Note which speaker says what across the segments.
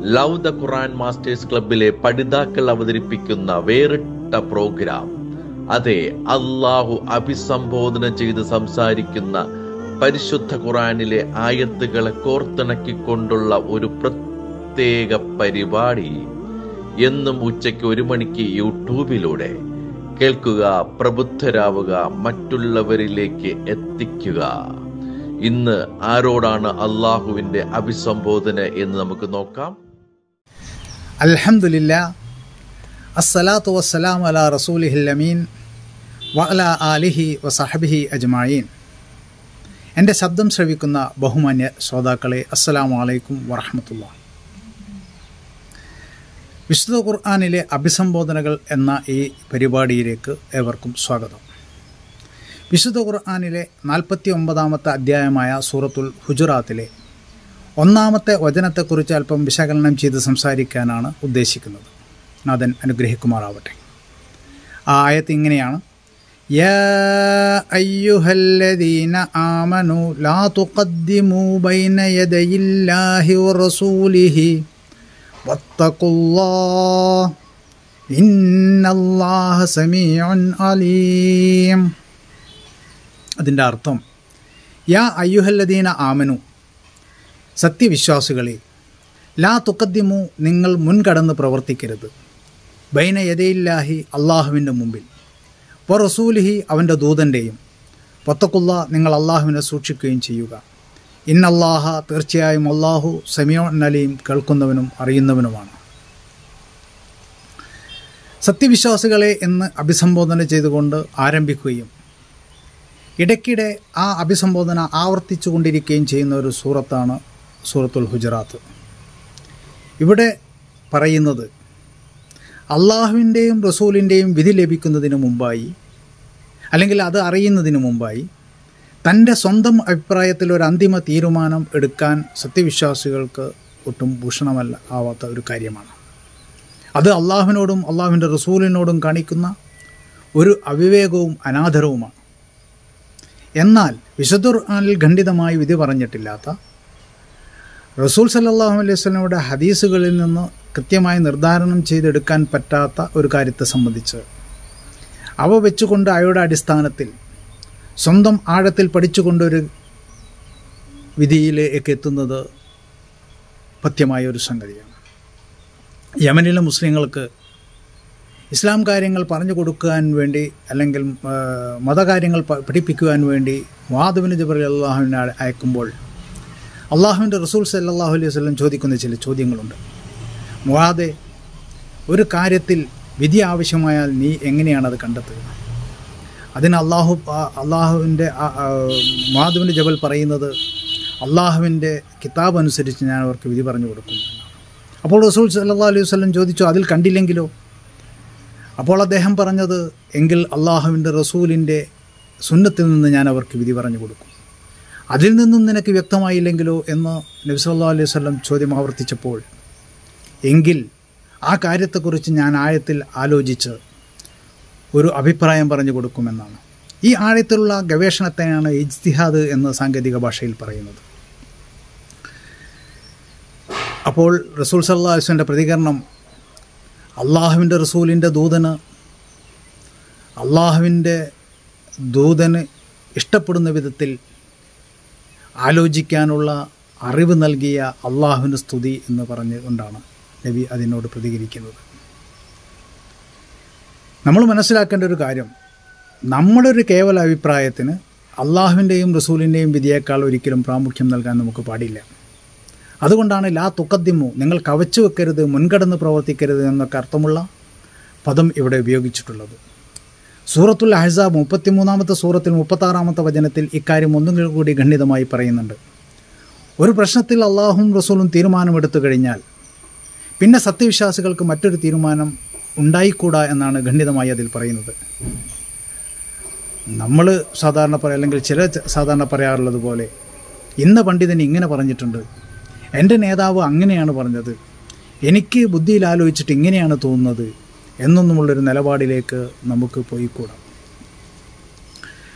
Speaker 1: love the Quran masters ക്ലബിലെ പഠിതാക്കൾ അവതരിപ്പിക്കുന്ന വേറിട്ട പ്രോഗ്രാം അതെ അള്ളാഹു അഭിസംബോധന ചെയ്ത് സംസാരിക്കുന്ന പരിശുദ്ധ ഖുറാനിലെ ആയത്തുകളെ കോർത്തിണക്കിക്കൊണ്ടുള്ള ഒരു പ്രത്യേക പരിപാടി എന്നും ഉച്ചയ്ക്ക് ഒരു മണിക്ക് യൂട്യൂബിലൂടെ കേൾക്കുക പ്രബുദ്ധരാവുക മറ്റുള്ളവരിലേക്ക് എത്തിക്കുക ഇന്ന് ആരോടാണ് അള്ളാഹുവിന്റെ അഭിസംബോധന എന്ന് നമുക്ക് നോക്കാം
Speaker 2: അൽഹംദുലില്ല അസ്സലാത്തു വസ്സലാം അല റസൂലിഹിൽ അമീൻ വഅല ആലിഹി വസഹബിഹി അജ്മായീൻ എൻ്റെ ശബ്ദം ശ്രവിക്കുന്ന ബഹുമാന്യ ശ്രോതാക്കളെ അസ്സലാമു അലൈക്കും വറഹമത്തുള്ള വിശുദ്ധ ഖുർആാനിലെ അഭിസംബോധനകൾ എന്ന ഈ പരിപാടിയിലേക്ക് ഏവർക്കും സ്വാഗതം വിശുദ്ധ ഖുർആാനിലെ നാൽപ്പത്തി ഒമ്പതാമത്തെ അധ്യായമായ സൂറത്തുൽ ഹുജുറാത്തിലെ ഒന്നാമത്തെ വചനത്തെക്കുറിച്ച് അല്പം വിശകലനം ചെയ്ത് സംസാരിക്കാനാണ് ഉദ്ദേശിക്കുന്നത് നാഥൻ അനുഗ്രഹിക്കുമാറാവട്ടെ ആ ആയത്ത് ഇങ്ങനെയാണ് يا أيها الذين آمنوا لا تقدموا بين يدي الله ورسوله واتقوا الله إن الله سميع عليم അതിൻ്റെ അർത്ഥം യാ അയ്യുഹല്ലദീന ആമനു സത്യവിശ്വാസികളെ ലാ തുക്കദ്ദിമു നിങ്ങൾ മുൻകടന്ന് പ്രവർത്തിക്കരുത് ബൈന യദയില്ലാഹി അള്ളാഹുവിൻ്റെ മുമ്പിൽ വ റസൂലിഹി അവൻ്റെ ദൂതൻ്റെയും പൊത്തക്കുള്ള നിങ്ങൾ അള്ളാഹുവിനെ സൂക്ഷിക്കുകയും ചെയ്യുക ഇന്നല്ലാഹ തീർച്ചയായും അള്ളാഹു സമയോ നലിയും കേൾക്കുന്നവനും അറിയുന്നവനുമാണ് സത്യവിശ്വാസികളെ എന്ന് അഭിസംബോധന ചെയ്തുകൊണ്ട് ആരംഭിക്കുകയും ഇടയ്ക്കിടെ ആ അഭിസംബോധന ആവർത്തിച്ചു കൊണ്ടിരിക്കുകയും ചെയ്യുന്ന ഒരു സൂറത്താണ് സൂറത്തുൽ ഹുജറാത്ത് ഇവിടെ പറയുന്നത് അള്ളാഹുവിൻ്റെയും റസൂലിൻ്റെയും വിധി ലഭിക്കുന്നതിന് മുമ്പായി അല്ലെങ്കിൽ അത് അറിയുന്നതിന് മുമ്പായി തൻ്റെ സ്വന്തം അഭിപ്രായത്തിൽ ഒരു അന്തിമ തീരുമാനം എടുക്കാൻ സത്യവിശ്വാസികൾക്ക് ഒട്ടും ഭൂഷണമല്ല ആവാത്ത ഒരു കാര്യമാണ് അത് അള്ളാഹുവിനോടും അള്ളാഹുവിൻ്റെ റസൂലിനോടും കാണിക്കുന്ന ഒരു അവിവേകവും അനാദരവുമാണ് എന്നാൽ വിശുദ്ധ ഖുർആനിൽ ഖണ്ഡിതമായി വിധി പറഞ്ഞിട്ടില്ലാത്ത റസൂൽ സല്ലാഹു അലൈഹി സ്വലമയുടെ ഹദീസുകളിൽ നിന്ന് കൃത്യമായി നിർദ്ധാരണം ചെയ്തെടുക്കാൻ പറ്റാത്ത ഒരു കാര്യത്തെ സംബന്ധിച്ച് അവ വെച്ചുകൊണ്ട് അവയുടെ അടിസ്ഥാനത്തിൽ സ്വന്തം ആഴത്തിൽ പഠിച്ചുകൊണ്ടൊരു വിധിയിലേക്ക് എത്തുന്നത് പഥ്യമായ ഒരു സംഗതിയാണ് യമനിലെ മുസ്ലിങ്ങൾക്ക് ഇസ്ലാം കാര്യങ്ങൾ പറഞ്ഞു കൊടുക്കാൻ വേണ്ടി അല്ലെങ്കിൽ മതകാര്യങ്ങൾ പഠിപ്പിക്കുവാൻ വേണ്ടി വാദവിന് ജബർ അള്ളാഹുവിനെ അയക്കുമ്പോൾ അള്ളാഹുവിൻ്റെ റസൂൽ സല്ലാഹു അലൈഹി വല്ലം ചോദിക്കുന്ന ചില ചോദ്യങ്ങളുണ്ട് മുവാദെ ഒരു കാര്യത്തിൽ വിധി ആവശ്യമായാൽ നീ എങ്ങനെയാണ് അത് കണ്ടെത്തുക അതിന് അള്ളാഹു അള്ളാഹുവിൻ്റെ മുഹാദുവിൻ്റെ ജബൽ പറയുന്നത് അള്ളാഹുവിൻ്റെ കിതാബ് അനുസരിച്ച് ഞാൻ അവർക്ക് വിധി പറഞ്ഞു കൊടുക്കും അപ്പോൾ റസൂൽ സല്ലാ അലൈഹി വല്ലം ചോദിച്ചു അതിൽ കണ്ടില്ലെങ്കിലോ അപ്പോൾ അദ്ദേഹം പറഞ്ഞത് എങ്കിൽ അള്ളാഹുവിൻ്റെ റസൂലിൻ്റെ സുന്നത്തിൽ നിന്ന് ഞാൻ അവർക്ക് വിധി പറഞ്ഞു കൊടുക്കും അതിൽ നിന്നും നിനക്ക് വ്യക്തമായില്ലെങ്കിലോ എന്ന് നബി സല്ലാ അലൈഹി വല്ലം ചോദ്യം ആവർത്തിച്ചപ്പോൾ എങ്കിൽ ആ കാര്യത്തെക്കുറിച്ച് ഞാൻ ആഴത്തിൽ ആലോചിച്ച് ഒരു അഭിപ്രായം പറഞ്ഞു കൊടുക്കുമെന്നാണ് ഈ ആഴത്തിലുള്ള ഗവേഷണത്തെയാണ് ഇജ്തിഹാദ് എന്ന് സാങ്കേതിക ഭാഷയിൽ പറയുന്നത് അപ്പോൾ റസൂൽ സല്ലാ അലുസ്വൻ്റെ പ്രതികരണം അള്ളാഹുവിൻ്റെ റസൂലിൻ്റെ ദൂതന് അള്ളാഹുവിൻ്റെ ദൂതന് ഇഷ്ടപ്പെടുന്ന വിധത്തിൽ ആലോചിക്കാനുള്ള അറിവ് നൽകിയ അള്ളാഹുവിൻ്റെ സ്തുതി എന്ന് പറഞ്ഞുകൊണ്ടാണ് നബി അതിനോട് പ്രതികരിക്കുന്നത് നമ്മൾ മനസ്സിലാക്കേണ്ട ഒരു കാര്യം നമ്മുടെ ഒരു കേവല അഭിപ്രായത്തിന് അള്ളാഹുവിൻ്റെയും റസൂലിൻ്റെയും വിധിയേക്കാൾ ഒരിക്കലും പ്രാമുഖ്യം നൽകാൻ നമുക്ക് പാടില്ല അതുകൊണ്ടാണ് ലാ തുക്കദ്ദിമു നിങ്ങൾ കവച്ചു വെക്കരുത് മുൻകടന്ന് പ്രവർത്തിക്കരുത് എന്നൊക്കെ അർത്ഥമുള്ള പദം ഇവിടെ ഉപയോഗിച്ചിട്ടുള്ളത് സൂറത്തുൽ അഹസാബ് മുപ്പത്തിമൂന്നാമത്തെ സൂറത്തിൽ മുപ്പത്താറാമത്തെ വചനത്തിൽ ഇക്കാര്യം ഒന്നും കൂടി ഖണ്ഡിതമായി പറയുന്നുണ്ട് ഒരു പ്രശ്നത്തിൽ അള്ളാഹും റസൂലും തീരുമാനമെടുത്തു കഴിഞ്ഞാൽ പിന്നെ സത്യവിശ്വാസികൾക്ക് മറ്റൊരു തീരുമാനം ഉണ്ടായിക്കൂടാ എന്നാണ് ഖണ്ഡിതമായി അതിൽ പറയുന്നത് നമ്മൾ സാധാരണ പറ അല്ലെങ്കിൽ ചില സാധാരണ പറയാറുള്ളത് പോലെ ഇന്ന പണ്ഡിതൻ ഇങ്ങനെ പറഞ്ഞിട്ടുണ്ട് എൻ്റെ നേതാവ് അങ്ങനെയാണ് പറഞ്ഞത് എനിക്ക് ബുദ്ധിയിൽ ആലോചിച്ചിട്ട് ഇങ്ങനെയാണ് തോന്നുന്നത് എന്നൊന്നുമുള്ളൊരു നിലപാടിലേക്ക് നമുക്ക് പോയിക്കൂടാം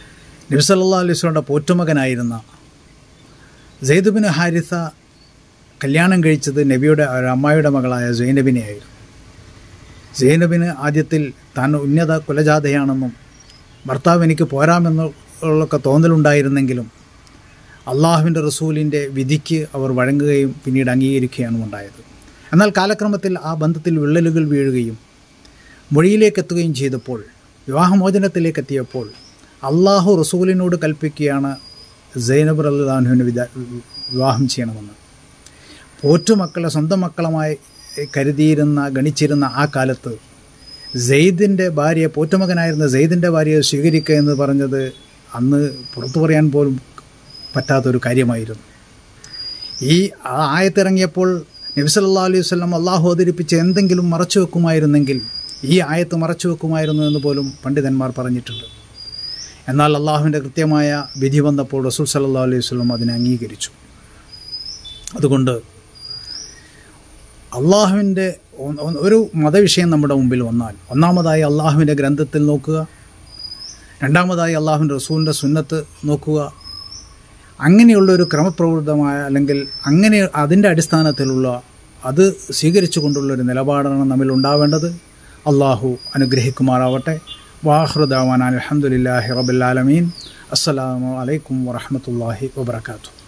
Speaker 2: നബിസല്ലാ അലൈഹി സ്വലയുടെ പോറ്റുമകനായിരുന്ന സെയ്ദുബിന് ഹാരിസ കല്യാണം കഴിച്ചത് നബിയുടെ ഒരു അമ്മായിയുടെ മകളായ സൈനബിനെയായിരുന്നു സൈനബിന് ആദ്യത്തിൽ താൻ ഉന്നത കുലജാതയാണെന്നും ഭർത്താവ് എനിക്ക് പോരാമെന്നുള്ളൊക്കെ തോന്നലുണ്ടായിരുന്നെങ്കിലും അള്ളാഹുവിൻ്റെ റസൂലിൻ്റെ വിധിക്ക് അവർ വഴങ്ങുകയും പിന്നീട് അംഗീകരിക്കുകയാണ് ഉണ്ടായത് എന്നാൽ കാലക്രമത്തിൽ ആ ബന്ധത്തിൽ വിള്ളലുകൾ വീഴുകയും മൊഴിയിലേക്ക് എത്തുകയും ചെയ്തപ്പോൾ വിവാഹമോചനത്തിലേക്ക് എത്തിയപ്പോൾ അള്ളാഹു റസൂലിനോട് കൽപ്പിക്കുകയാണ് സൈനബ് അള്ളാഹുവിനെ വിദ വിവാഹം ചെയ്യണമെന്ന് പോറ്റുമക്കളെ സ്വന്തം മക്കളുമായി കരുതിയിരുന്ന ഗണിച്ചിരുന്ന ആ കാലത്ത് സെയ്ദിൻ്റെ ഭാര്യ പോറ്റുമകനായിരുന്ന സെയ്ദിൻ്റെ ഭാര്യയെ സ്വീകരിക്കുക എന്ന് പറഞ്ഞത് അന്ന് പുറത്തു പറയാൻ പോലും പറ്റാത്തൊരു കാര്യമായിരുന്നു ഈ ആ ആയത്തിറങ്ങിയപ്പോൾ നബിസല്ലാ അലൈഹി വല്ലം അള്ളാഹു അവതരിപ്പിച്ച് എന്തെങ്കിലും മറച്ചു വെക്കുമായിരുന്നെങ്കിൽ ഈ ആയത്ത് മറച്ചു വെക്കുമായിരുന്നു എന്ന് പോലും പണ്ഡിതന്മാർ പറഞ്ഞിട്ടുണ്ട് എന്നാൽ അള്ളാഹുവിൻ്റെ കൃത്യമായ വിധി വന്നപ്പോൾ റസൂൽ സല്ലാ അലൈഹി വല്ലം അതിനെ അംഗീകരിച്ചു അതുകൊണ്ട് അള്ളാഹുവിൻ്റെ ഒരു മതവിഷയം നമ്മുടെ മുമ്പിൽ വന്നാൽ ഒന്നാമതായി അള്ളാഹുവിൻ്റെ ഗ്രന്ഥത്തിൽ നോക്കുക രണ്ടാമതായി അള്ളാഹുവിൻ്റെ റസൂലിൻ്റെ സുന്നത്ത് നോക്കുക അങ്ങനെയുള്ള ഒരു ക്രമപ്രവൃത്തമായ അല്ലെങ്കിൽ അങ്ങനെ അതിൻ്റെ അടിസ്ഥാനത്തിലുള്ള അത് സ്വീകരിച്ചു കൊണ്ടുള്ള ഒരു നിലപാടാണ് നമ്മിൽ ഉണ്ടാവേണ്ടത് അള്ളാഹു അനുഗ്രഹിക്കുമാറാവട്ടെ വാഹൃദാവാൻ അലഹമുല്ലാഹി റബുലാലമീൻ അസ്സലാമു അലൈക്കും വറഹമത്തല്ലാഹി വബർക്കാത്തു